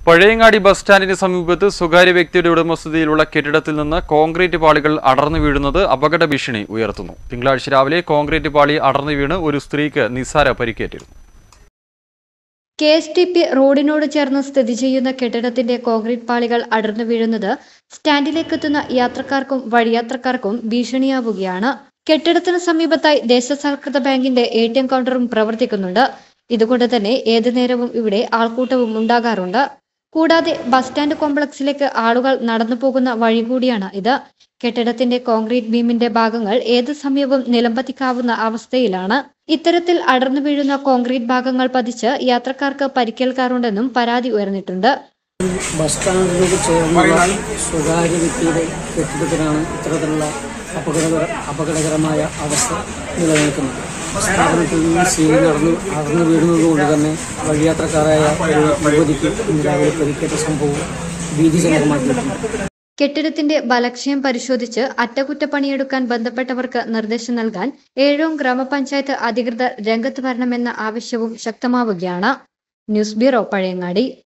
Pazhayangadi bus സ്റ്റാൻഡിന് സമീപത്ത് സ്വകാര്യ വ്യക്തിയുടെ ഉടമസ്ഥതയിലുള്ള കെട്ടിടത്തിൽ നിന്ന് കോൺക്രീറ്റ് പാളികൾ അടർന്നു വീഴുന്നത് അപകട ഭീഷണി ഉയർത്തുന്നു തിങ്കളാഴ്ച രാവിലെ കോൺക്രീറ്റ് പാളി അടർന്നു വീണ് ഒരു സ്ത്രീക്ക് നിസ്സാര പരിക്കേറ്റിരുന്നു കെ എസ് ടി പി റോഡിനോട് ചേർന്ന് സ്ഥിതി ചെയ്യുന്ന കെട്ടിടത്തിന്റെ കോൺക്രീറ്റ് പാളികൾ അടർന്നു വീഴുന്നത് സ്റ്റാൻഡിലേക്കെത്തുന്ന യാത്രക്കാർക്കും വഴിയാത്രക്കാർക്കും ഭീഷണിയാവുകയാണ് കെട്ടിടത്തിന് സമീപത്തായി ദേശസാൽകൃത ബാങ്കിന്റെ എ ടി എം കൗണ്ടറും പ്രവർത്തിക്കുന്നുണ്ട് ഇതുകൊണ്ട് തന്നെ ഏതു നേരവും ഇവിടെ ആൾക്കൂട്ടവും ഉണ്ടാകാറുണ്ട് കൂടാതെ ബസ് സ്റ്റാൻഡ് കോംപ്ലക്സിലേക്ക് ആളുകൾ നടന്നു പോകുന്ന വഴി കൂടിയാണ് ഇത് കെട്ടിടത്തിന്റെ കോൺക്രീറ്റ് ബീമിന്റെ ഭാഗങ്ങൾ ഏത് സമയവും നിലംപതിക്കാവുന്ന അവസ്ഥയിലാണ് ഇത്തരത്തിൽ അടർന്നു വീഴുന്ന കോൺക്രീറ്റ് ഭാഗങ്ങൾ പതിച്ച് യാത്രക്കാർക്ക് പരിക്കേൽക്കാറുണ്ടെന്നും പരാതി ഉയർന്നിട്ടുണ്ട് ബസ് സ്റ്റാൻഡിനോട് ചേർന്നുള്ള സ്വകാര്യ വ്യക്തിയുടെ കെട്ടിടത്തിനാണ് ഇത്തരത്തിലുള്ള അപകടകര അപകടകരമായ അവസ്ഥ നിലനിൽക്കുന്നത് സ്ഥാപനത്തിൽ നിന്ന് സീലിംഗ് നടന്നു അടർന്നു വീഴുന്നത് കൊണ്ട് തന്നെ വഴിയാത്രക്കാരായ ഒരു യുവതിക്ക് ഇന്ന് രാവിലെ പരിക്കേറ്റ സംഭവം ഭീതിജനകമാക്കിയിട്ടുണ്ട് കെട്ടിടത്തിന്റെ ബലക്ഷയം പരിശോധിച്ച് അറ്റകുറ്റപ്പണിയെടുക്കാൻ ബന്ധപ്പെട്ടവർക്ക് നിർദ്ദേശം നൽകാൻ ഏഴോം ഗ്രാമപഞ്ചായത്ത് അധികൃതർ രംഗത്ത് വരണമെന്ന ആവശ്യവും ശക്തമാവുകയാണ് ന്യൂസ് ബ്യൂറോ പഴയങ്ങാടി